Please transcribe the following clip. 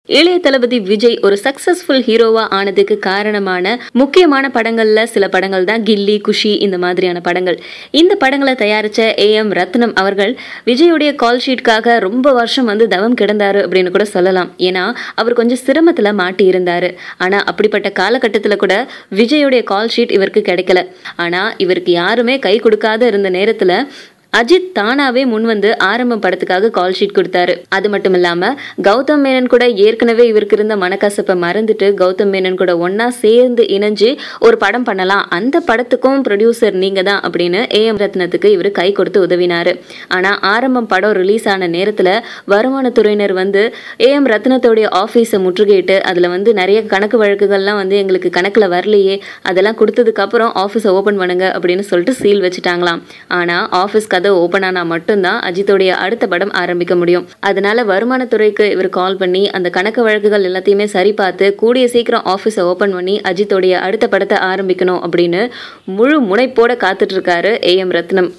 இளைய தளபதி விஜய் ஒரு சக்சஸ்ஃபுல் ஹீரோவா ஆனதுக்கு காரணமான முக்கியமான படங்கள்ல சில படங்கள் தான் கில்லி குஷி இந்த மாதிரியான படங்கள் இந்த படங்களை தயாரிச்ச ஏ எம் ரத்னம் அவர்கள் விஜயுடைய கால் ஷீட்காக ரொம்ப வருஷம் வந்து தவம் கிடந்தாரு அப்படின்னு கூட சொல்லலாம் ஏன்னா அவர் கொஞ்சம் சிரமத்துல மாட்டி இருந்தாரு ஆனா அப்படிப்பட்ட காலகட்டத்துல கூட விஜயுடைய கால் ஷீட் இவருக்கு கிடைக்கல ஆனா இவருக்கு யாருமே கை கொடுக்காத இருந்த நேரத்துல அஜித் தானாவே முன் வந்து ஆரம்பம் படத்துக்காக கால் ஷீட் கொடுத்தாரு அது மட்டும் இல்லாம கௌதம் மேனன் கூட ஏற்கனவே இவருக்கு இருந்த மனக்கசப்பை மறந்துட்டு கௌதம் மேனன் கூட ஒன்னா சேர்ந்து இணைஞ்சு ஒரு படம் பண்ணலாம் அந்த படத்துக்கும் ப்ரொடியூசர் நீங்க தான் அப்படின்னு ஏ எம் ரத்னத்துக்கு இவர் கை கொடுத்து உதவினாரு ஆனா ஆரம்பம் படம் ரிலீஸ் ஆன நேரத்துல வருமானத்துறையினர் வந்து ஏ எம் ரத்னத்தோடைய ஆஃபீஸை முற்றுகையிட்டு அதுல வந்து நிறைய கணக்கு வழக்குகள்லாம் வந்து எங்களுக்கு கணக்குல வரலையே அதெல்லாம் கொடுத்ததுக்கு அப்புறம் ஆஃபீஸை ஓபன் பண்ணுங்க அப்படின்னு சொல்லிட்டு சீல் வச்சுட்டாங்களாம் ஆனா ஆஃபீஸ் கதை ஓப்பன் ஆனா மட்டும்தான் அஜித்தோடைய அடுத்த படம் ஆரம்பிக்க முடியும் அதனால வருமானத்துறைக்கு இவர் கால் பண்ணி அந்த கணக்கு வழக்குகள் எல்லாத்தையுமே சரி பார்த்து கூடிய சீக்கிரம் ஆஃபீஸை ஓப்பன் பண்ணி அஜித்தோடைய அடுத்த படத்தை ஆரம்பிக்கணும் அப்படின்னு முழு முனைப்போட காத்துட்டு இருக்காரு ஏ எம் ரத்னம்